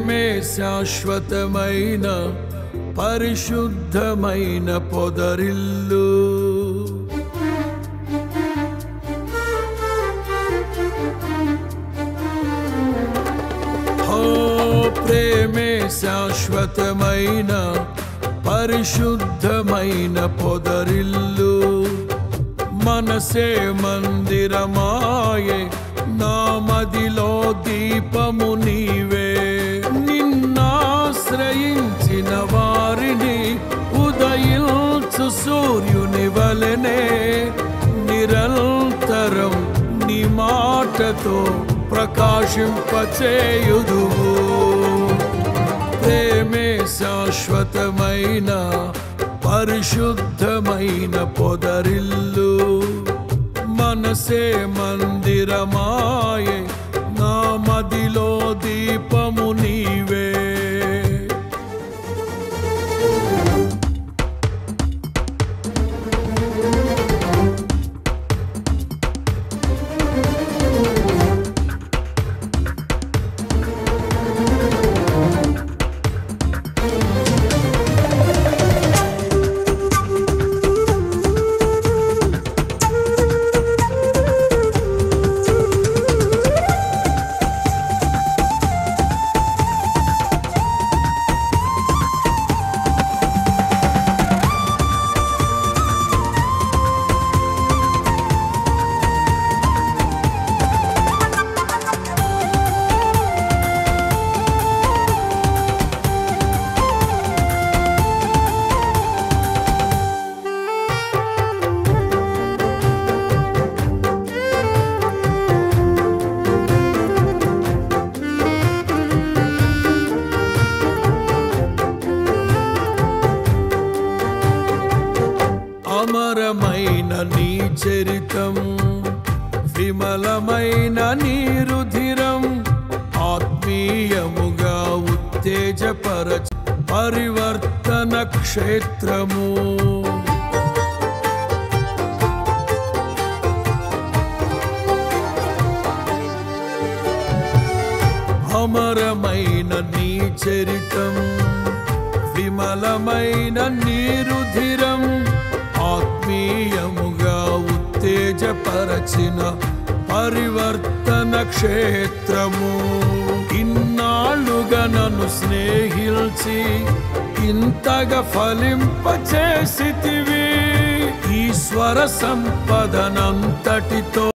ప్రేమే శాశ్వతమైన పరిశుద్ధమైన పొదరిల్లు హో ప్రేమే శాశ్వతమైన పరిశుద్ధమైన పొదరిల్లు మనసే మందిరమాయే నా మదిలో దీపము నీవే నిన్నాశ్రయించిన వారిని ఉదయించు సూర్యుని వలనే నిరంతరం నీ మాటతో ప్రకాశింపచేయుదువు ప్రేమే శాశ్వతమైన పరిశుద్ధమైన పొదరిల్లు మనసే మందిరమాయే నా మదిలో దీపము నీవే అమరమైన నీ చరితం విమలమైన నీ రుధిరం ఆత్మీయముగా ఉత్తేజపరచ పరివర్తన క్షేత్రము అమరమైన నీ చరితం విమలమైన నీరుధిరం ఆత్మీయముగా ఉత్తేజపరచిన పరివర్తన క్షేత్రము ఇన్నాళ్ళుగా నన్ను స్నేహిల్చి ఇంతగా ఫలింపచేసితివి ఈశ్వర సంపదనంతటితో